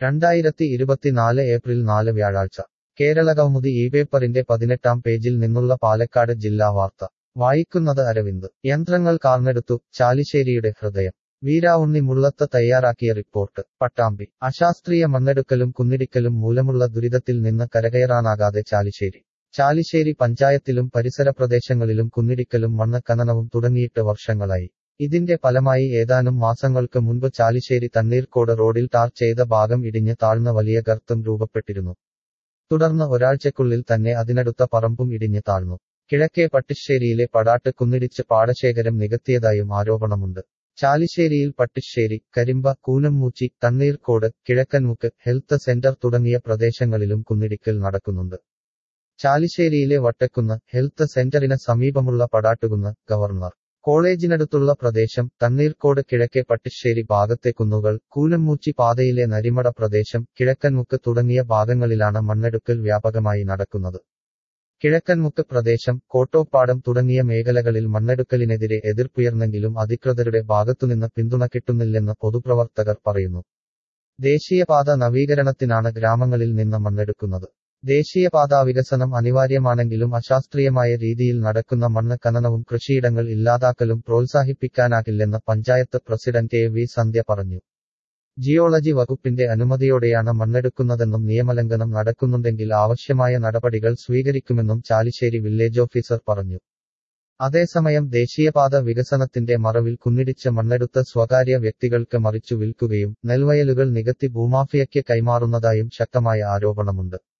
രണ്ടായിരത്തി ഇരുപത്തിനാല് ഏപ്രിൽ നാല് വ്യാഴാഴ്ച കേരളകൗമുദി ഈ പേപ്പറിന്റെ പതിനെട്ടാം പേജിൽ നിന്നുള്ള പാലക്കാട് ജില്ലാ വാർത്ത വായിക്കുന്നത് അരവിന്ദ് യന്ത്രങ്ങൾ കാർന്നെടുത്തു ചാലിശ്ശേരിയുടെ ഹൃദയം വീരാവുണ്ണി മുള്ളത്ത് തയ്യാറാക്കിയ റിപ്പോർട്ട് പട്ടാമ്പി അശാസ്ത്രീയ മണ്ണെടുക്കലും കുന്നിടിക്കലും മൂലമുള്ള ദുരിതത്തിൽ നിന്ന് കരകയറാനാകാതെ ചാലിശ്ശേരി ചാലിശ്ശേരി പഞ്ചായത്തിലും പരിസര പ്രദേശങ്ങളിലും കുന്നിടിക്കലും മണ്ണ് ഖനനവും തുടങ്ങിയിട്ട് വർഷങ്ങളായി ഇതിന്റെ ഫലമായി ഏതാനും മാസങ്ങൾക്ക് മുൻപ് ചാലിശ്ശേരി തണ്ണീർക്കോട് റോഡിൽ ടാർ ചെയ്ത ഭാഗം ഇടിഞ്ഞ് താഴ്ന്ന വലിയ ഗർത്തം രൂപപ്പെട്ടിരുന്നു തുടർന്ന് ഒരാഴ്ചക്കുള്ളിൽ തന്നെ അതിനടുത്ത പറമ്പും ഇടിഞ്ഞ് താഴ്ന്നു കിഴക്കേ പട്ടിശ്ശേരിയിലെ പടാട്ട് കുന്നിടിച്ച് പാടശേഖരം നികത്തിയതായും ആരോപണമുണ്ട് ചാലിശ്ശേരിയിൽ പട്ടിശ്ശേരി കരിമ്പ കൂനമ്മൂച്ചി തണ്ണീർക്കോട് കിഴക്കൻമുക്ക് ഹെൽത്ത് സെന്റർ തുടങ്ങിയ പ്രദേശങ്ങളിലും കുന്നിടിക്കൽ നടക്കുന്നുണ്ട് ചാലിശ്ശേരിയിലെ വട്ടക്കുന്ന് ഹെൽത്ത് സെന്ററിന് സമീപമുള്ള പടാട്ടുകുന്ന് ഗവർണർ കോളേജിനടുത്തുള്ള പ്രദേശം തണ്ണീർക്കോട് കിഴക്കേ പട്ടിശ്ശേരി ഭാഗത്തെ കുന്നുകൾ കൂനമ്മൂച്ചി പാതയിലെ നരിമട പ്രദേശം കിഴക്കൻമുക്ക് തുടങ്ങിയ ഭാഗങ്ങളിലാണ് മണ്ണെടുക്കൽ വ്യാപകമായി നടക്കുന്നത് കിഴക്കൻമുക്ക് പ്രദേശം കോട്ടോപ്പാടം തുടങ്ങിയ മേഖലകളിൽ മണ്ണെടുക്കലിനെതിരെ എതിർപ്പുയർന്നെങ്കിലും അധികൃതരുടെ ഭാഗത്തുനിന്ന് പിന്തുണ കിട്ടുന്നില്ലെന്ന് പൊതുപ്രവർത്തകർ പറയുന്നു ദേശീയപാത നവീകരണത്തിനാണ് ഗ്രാമങ്ങളിൽ നിന്ന് മണ്ണെടുക്കുന്നത് ദേശീയപാതാ വികസനം അനിവാര്യമാണെങ്കിലും അശാസ്ത്രീയമായ രീതിയിൽ നടക്കുന്ന മണ്ണ് ഖനനവും കൃഷിയിടങ്ങൾ ഇല്ലാതാക്കലും പ്രോത്സാഹിപ്പിക്കാനാകില്ലെന്ന് panchayat president A V Sandhya പറഞ്ഞു ജിയോളജി വകുപ്പിന്റെ അനുമതിയോടെയാണ് മണ്ണെടുക്കുന്നതെന്നും നിയമലംഘനം നടക്കുന്നുണ്ടെങ്കിൽ ആവശ്യമായ നടപടികൾ സ്വീകരിക്കുമെന്നും ചാലിശ്ശേരി വില്ലേജ് ഓഫീസർ പറഞ്ഞു അതേസമയം ദേശീയപാത വികസനത്തിന്റെ മറവിൽ കുന്നിടിച്ച് മണ്ണെടുത്ത് സ്വകാര്യ വ്യക്തികൾക്ക് മറിച്ചു വിൽക്കുകയും നെൽവയലുകൾ നികത്തി ഭൂമാഫിയയ്ക്ക് കൈമാറുന്നതായും ശക്തമായ ആരോപണമുണ്ട്